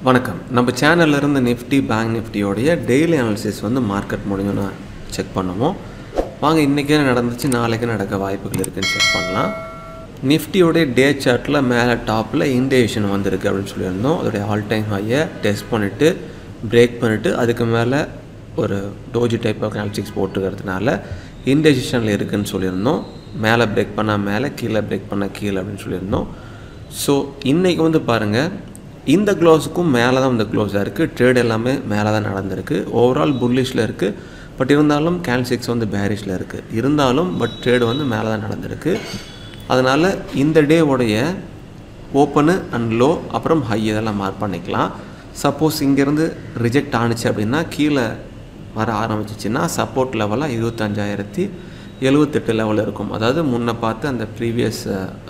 வணக்கம் நம்ம சேனல்ல இருந்து நிஃப்டி பேங்க் நிஃப்டியோடைய டெய்லி அனாலிசிஸ் வந்து மார்க்கெட் முடிஞ்சோன்னு செக் பண்ணுவோம் வாங்க இன்றைக்கே நடந்துச்சு நாளைக்கு நடக்க வாய்ப்புகள் இருக்குன்னு செக் பண்ணலாம் நிஃப்டியோடைய டே சார்ட்டில் மேலே டாப்பில் இண்டேஷன் வந்திருக்கு அப்படின்னு சொல்லியிருந்தோம் அதோடைய ஆல் டைம் ஹையை டெஸ்ட் பண்ணிவிட்டு பிரேக் பண்ணிவிட்டு அதுக்கு மேலே ஒரு டோஜி டைப் ஆஃப் அனாலிசிக்ஸ் போட்டுக்கிறதுனால இன்டெசிஷனில் இருக்குன்னு சொல்லியிருந்தோம் மேலே பிரேக் பண்ணால் மேலே கீழே பிரேக் பண்ணால் கீழே அப்படின்னு சொல்லியிருந்தோம் ஸோ இன்றைக்கி வந்து பாருங்கள் இந்த க்ளோஸுக்கும் மேலே தான் இந்த க்ளோஸாக இருக்குது ட்ரேட் எல்லாமே மேலே தான் நடந்திருக்கு ஓவரால் புல்லிஷில் இருக்குது பட் இருந்தாலும் கேல்சிக்ஸ் வந்து பேரிஷில் இருக்குது இருந்தாலும் பட் ட்ரேடு வந்து மேலே தான் நடந்திருக்கு அதனால் இந்த டேவோடைய ஓப்பனு அண்ட் லோ அப்புறம் ஹை இதெல்லாம் மார்க் பண்ணிக்கலாம் சப்போஸ் இங்கேருந்து ரிஜெக்ட் ஆணுச்சு அப்படின்னா கீழே வர ஆரம்பிச்சிச்சின்னா சப்போர்ட் லெவலாக இருபத்தஞ்சாயிரத்தி எழுபத்தெட்டு லெவல் இருக்கும் அதாவது முன்ன பார்த்து அந்த ப்ரீவியஸ்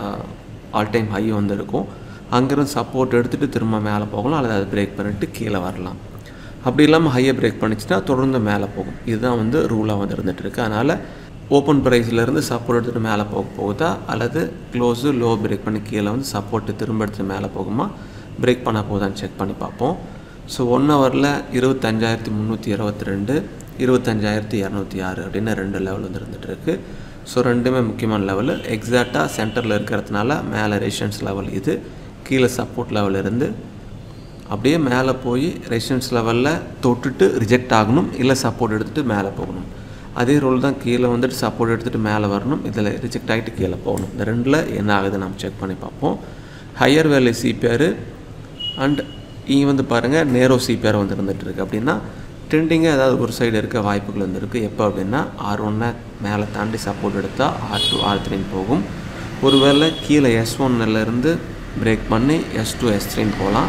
ஆல் டைம் ஹை வந்து இருக்கும் அங்கேருந்து சப்போர்ட் எடுத்துகிட்டு திரும்ப மேலே போகலாம் அல்லது அதை பிரேக் பண்ணிவிட்டு கீழே வரலாம் அப்படி இல்லாமல் ஹையை பிரேக் பண்ணிச்சுன்னா தொடர்ந்து மேலே போகும் இதுதான் வந்து ரூலாக வந்து இருந்துகிட்டு இருக்கு அதனால் ஓப்பன் ப்ரைஸ்லேருந்து சப்போர்ட் எடுத்துகிட்டு மேலே போக போகுதா அல்லது க்ளோஸு லோ பிரேக் பண்ணி கீழே வந்து சப்போர்ட்டு திரும்ப எடுத்து மேலே போகுமா பிரேக் பண்ண போகுதான்னு செக் பண்ணி பார்ப்போம் ஸோ ஒன் ஹவரில் இருபத்தஞ்சாயிரத்தி முந்நூற்றி இருபத்தி ரெண்டு இருபத்தஞ்சாயிரத்தி இரநூத்தி ஆறு அப்படின்னு ரெண்டு லெவல் வந்து இருந்துகிட்டு இருக்கு ஸோ ரெண்டுமே முக்கியமான லெவலு எக்ஸாக்டாக சென்டரில் இருக்கிறதுனால மேலே ரெசிஸ்டன்ஸ் லெவல் இது கீழே சப்போர்ட் லெவல் இருந்து அப்படியே மேலே போய் ரெசிஸ்டன்ஸ் லெவலில் தொட்டுட்டு ரிஜெக்ட் ஆகணும் இல்லை சப்போர்ட் எடுத்துகிட்டு மேலே போகணும் அதே ரோல் தான் கீழே வந்துட்டு சப்போர்ட் எடுத்துகிட்டு மேலே வரணும் இதில் ரிஜெக்ட் ஆகிட்டு கீழே போகணும் இந்த ரெண்டில் என்ன ஆகுது நம்ம செக் பண்ணி பார்ப்போம் ஹையர் வேல்யூ சிபிஆர் அண்ட் இங்கே வந்து பாருங்கள் நேரோ சிபிஆர் வந்து இருந்துகிட்டு இருக்கு அப்படின்னா ட்ரெண்டிங்காக ஏதாவது ஒரு சைடு இருக்க வாய்ப்புகள் வந்துருக்கு எப்போ அப்படின்னா ஆர் ஒன்னை மேலே தாண்டி சப்போர்ட் எடுத்தால் ஆர் டூ ஆர் த்ரீன்னு போகும் ஒருவேளை கீழே எஸ் ஒன்னிலேருந்து பிரேக் பண்ணி எஸ் டூ எஸ் த்ரீன்னு போகலாம்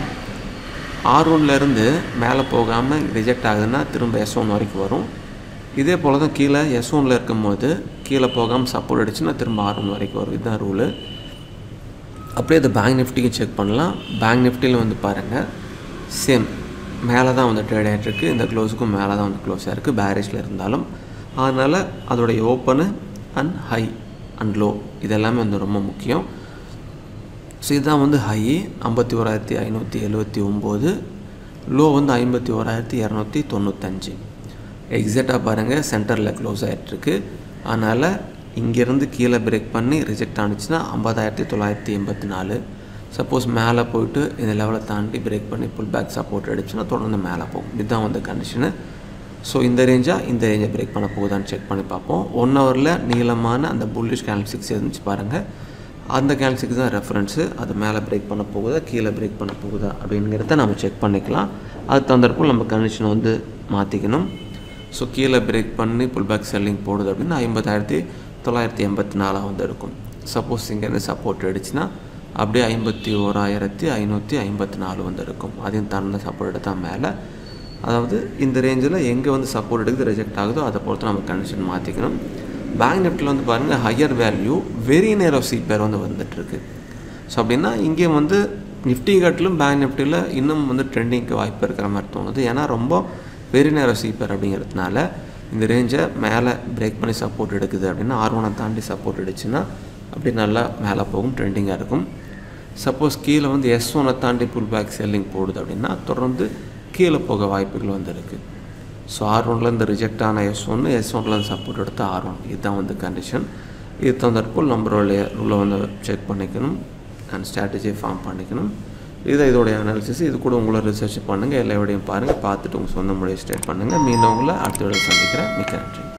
ஆர் ஒன்லேருந்து மேலே போகாமல் ரிஜெக்ட் ஆகுதுன்னா திரும்ப எஸ் ஒன் வரைக்கும் வரும் இதே போல் தான் கீழே எஸ் ஒனில் இருக்கும்போது கீழே போகாமல் சப்போர்ட் அடிச்சுன்னா திரும்ப ஆர் ஒன் வரைக்கும் வரும் இதுதான் ரூலு அப்படியே இது பேங்க் நிஃப்டிக்கும் செக் பண்ணலாம் பேங்க் நிஃப்டியில் வந்து பாருங்கள் சேம் மேலே தான் வந்து ட்ரேட் ஆகிட்டுருக்கு இந்த க்ளோஸுக்கும் மேலே தான் வந்து க்ளோஸ் ஆகிருக்கு பேரேஜில் இருந்தாலும் அதனால் அதோடைய open and high and low இதெல்லாமே வந்து ரொம்ப முக்கியம் ஸோ இதுதான் வந்து ஹை ஐம்பத்தி ஓராயிரத்தி ஐநூற்றி எழுபத்தி ஒம்பது லோ வந்து ஐம்பத்தி ஓராயிரத்தி இரநூத்தி தொண்ணூத்தஞ்சு எக்ஸாக்டாக பாருங்கள் சென்டரில் க்ளோஸ் ஆகிட்டுருக்கு அதனால் இங்கேருந்து கீழே பிரேக் பண்ணி ரிஜெக்ட் ஆனிச்சுன்னா ஐம்பதாயிரத்தி தொள்ளாயிரத்தி எண்பத்தி நாலு சப்போஸ் மேலே போயிட்டு இந்த லெவலை தாண்டி பிரேக் பண்ணி புல் பேக் சப்போர்ட் அடிச்சுன்னா தொடர்ந்து மேலே போகும் இதுதான் வந்து கண்டிஷனு ஸோ இந்த ரேஞ்சாக இந்த ரேஞ்சை பிரேக் பண்ண போகுதான்னு செக் பண்ணி பார்ப்போம் ஒன் ஹவரில் நீளமான அந்த புல்லிஷ் கேல்சிக்ஸ் இருந்துச்சு பாருங்கள் அந்த கேல்சிக்கு தான் ரெஃபரன்ஸு அது மேலே பிரேக் பண்ண போகுதா கீழே பிரேக் பண்ண போகுதா அப்படிங்கிறத நம்ம செக் பண்ணிக்கலாம் அது தகுந்தப்போ நம்ம கண்டிஷனை வந்து மாற்றிக்கணும் ஸோ கீழே பிரேக் பண்ணி புல் பேக் செல்லிங் போடுது அப்படின்னா ஐம்பதாயிரத்தி தொள்ளாயிரத்தி எண்பத்தி நாலாக வந்து இருக்கும் சப்போஸ் இங்கேருந்து சப்போர்ட் அடிச்சுன்னா அப்படியே ஐம்பத்தி ஓராயிரத்தி ஐநூற்றி ஐம்பத்தி நாலு வந்து இருக்கும் அதையும் தாண்டி சப்போர்ட் எடுத்தால் மேலே அதாவது இந்த ரேஞ்சில் எங்கே வந்து சப்போர்ட் எடுக்குது ரிஜெக்ட் ஆகுதோ அதை பொறுத்து நம்ம கண்டிஷன் மாற்றிக்கணும் பேங்க் நிஃப்டியில் வந்து பாருங்கள் ஹையர் வேல்யூ வெரி நேரோ சிபேர் வந்து வந்துட்டுருக்கு ஸோ அப்படின்னா இங்கே வந்து நிஃப்டி காட்டிலும் பேங்க் நிஃப்டியில் இன்னும் வந்து ட்ரெண்டிங்க்கு வாய்ப்பு இருக்கிற மாதிரி தோணுது ஏன்னா ரொம்ப வெரி நேரோ சிபேர் அப்படிங்கிறதுனால இந்த ரேஞ்சை மேலே பிரேக் பண்ணி சப்போர்ட் எடுக்குது அப்படின்னா ஆர் ஒனை தாண்டி சப்போர்ட் அடிச்சுன்னா அப்படி நல்லா மேலே போகும் ட்ரெண்டிங்காக இருக்கும் சப்போஸ் கீழே வந்து எஸ் ஒனை தாண்டி புல் பேக் செல்லிங் போடுது அப்படின்னா தொடர்ந்து கீழே போக வாய்ப்புகள் வந்து இருக்குது ஸோ ஆர் ஒன்லேருந்து ரிஜெக்ட் ஆன எஸ் ஒன்று எஸ் ஒன்லேருந்து சப்போர்ட் எடுத்து ஆர் ஒன் இதுதான் வந்து கண்டிஷன் இது தகுந்தற்போல் நம்மளுடைய ரூலை வந்து செக் பண்ணிக்கணும் அண்ட் ஸ்ட்ராட்டஜியை ஃபார்ம் பண்ணிக்கணும் இதை இதோடைய அனாலிசிஸ் இது கூட உங்களை ரிசர்ச் பண்ணுங்கள் எல்லா விடையும் பாருங்கள் பார்த்துட்டு உங்கள் சொந்த முறையை ஸ்டேட் பண்ணுங்கள் மீண்டும் உங்களை அடுத்த விட சந்திக்கிறேன் மிக்க நன்றி